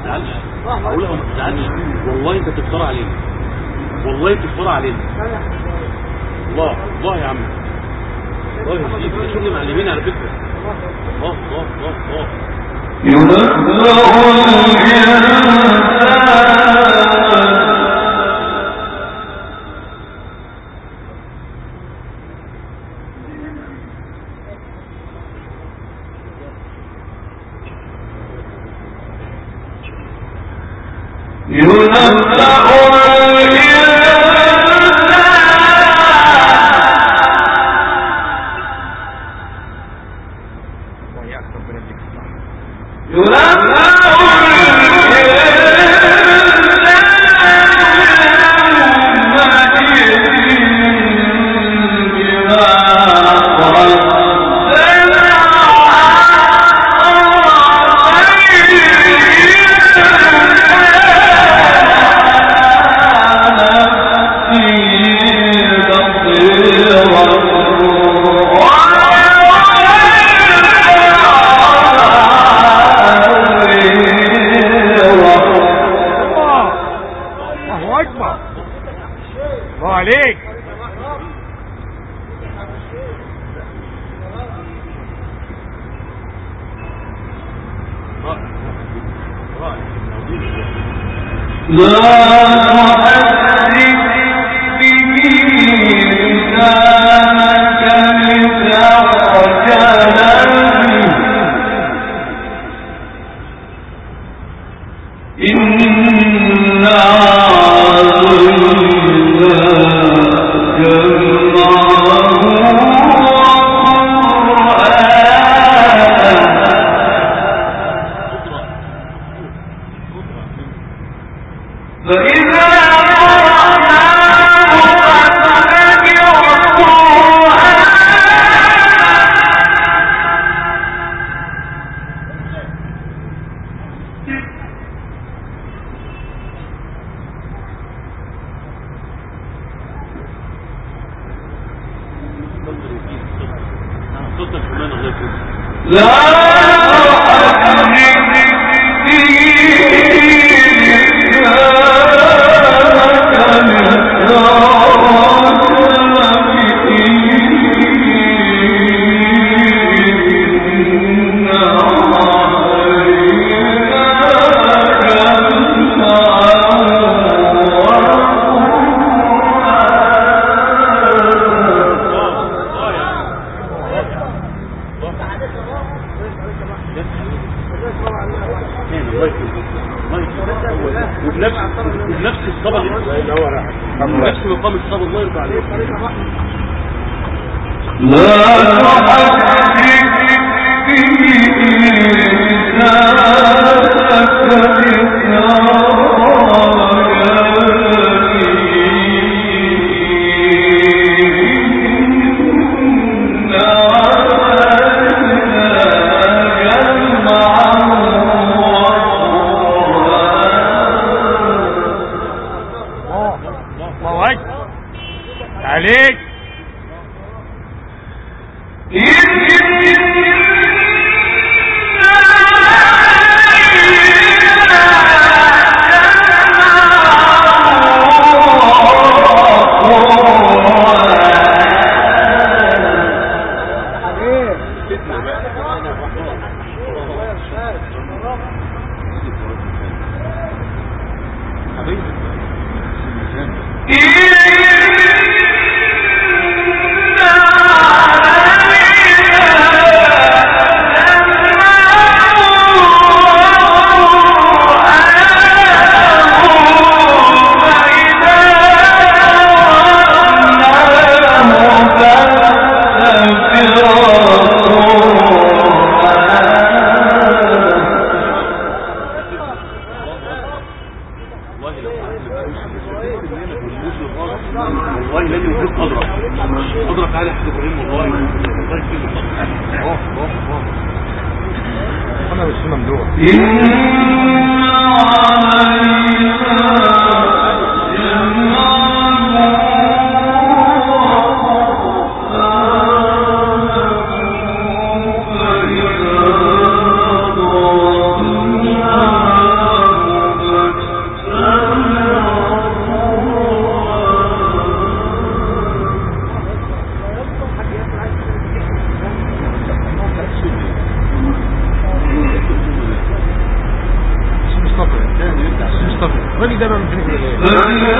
تزعلش اقولها وما تزعلش والله انت بتفترى علينا والله بتفترى علينا الله الله يا عم الله يا سيدي ده شغل معلمين على فكره الله الله الله الله وإياك ربنا يديك الصحة الله الله أكبر الله عليك صوتك كمان الله يكرمك الله يا عم كان الله يكرمك الله يكرمك وبنفس وبنفس الصبر الله ينور بنفس مقام الصبر الله يرضى عليك الله الله أكبر عليك والله لو قعدنا نبوس والله لازم يكون اضرب اضرب على احد ابراهيم والله الله يكرمك اه اه اه أنا بس ممدوح إن الراجل ده بقى من فين كده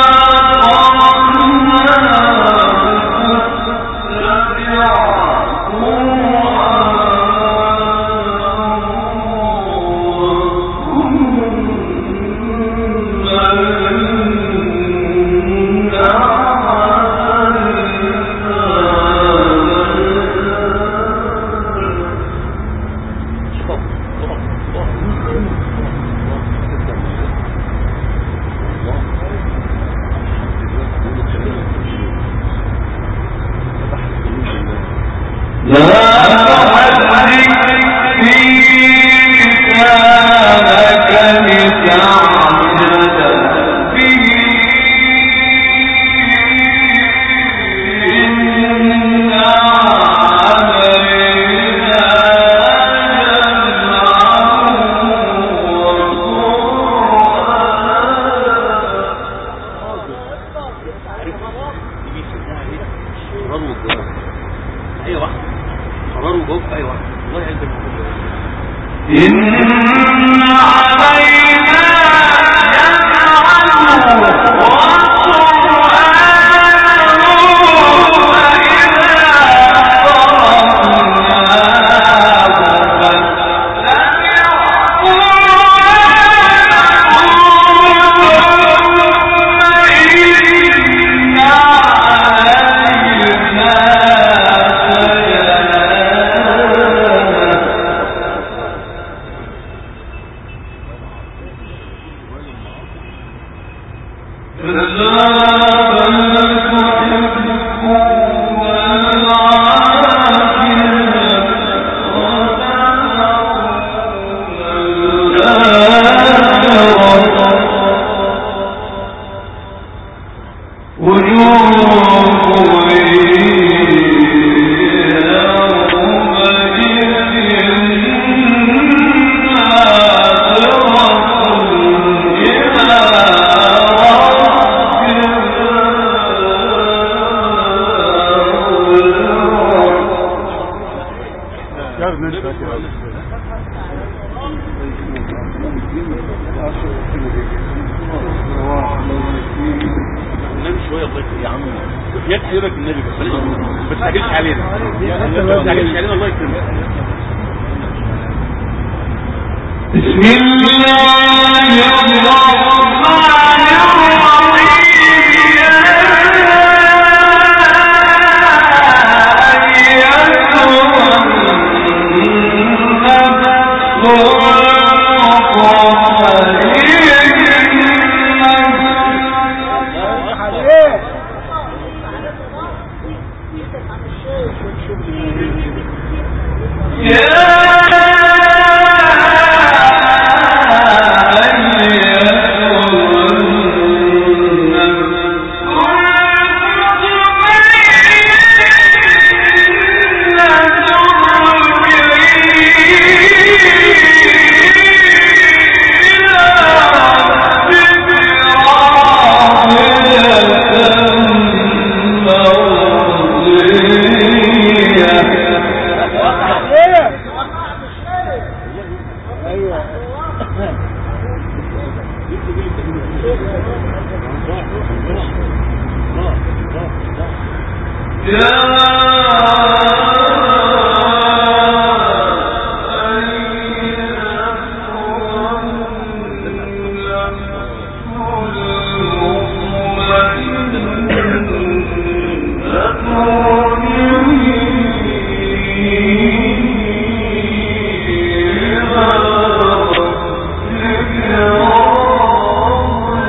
قرار وجواب اي واحد قرار وجواب في اي واحد والله يعز إن علينا النبي شويه الله يكرمك يا عم وحياة حبيبك النبي بس ما تستعجلش علينا ما تستعجلش علينا الله يكرمك بسم الله الرحمن الرحيم يا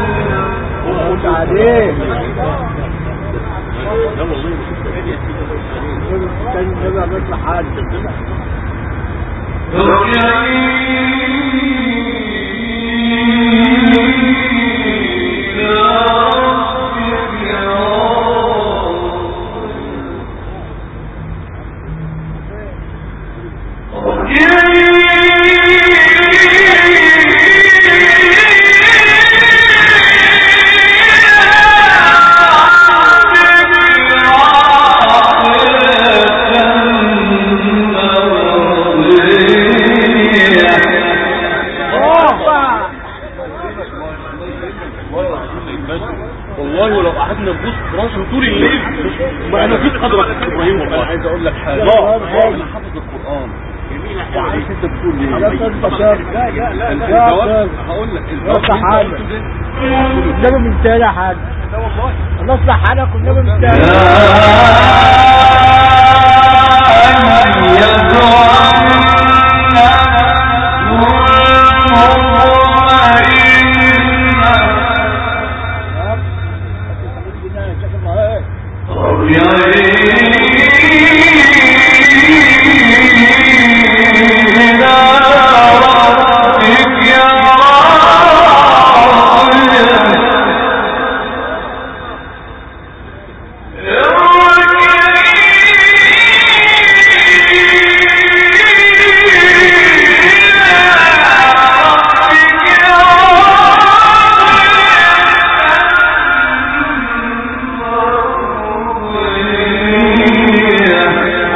لا والله ما شفت والله ولو قعدنا نبص في راسه طول الليل ما انا فيك قدرك يا ابراهيم والله انا عايز اقول لك حاجه الله انا حافظ القران وعارف انت بتقول ايه لا تصدق لا لا لا الجواب هقول لك الجواب اصلح اللي حالك انت قلته ده النبي من تاني حاجة لا والله الله اصلح حالك والنبي من تاني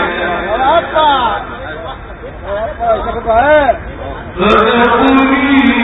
فادخلي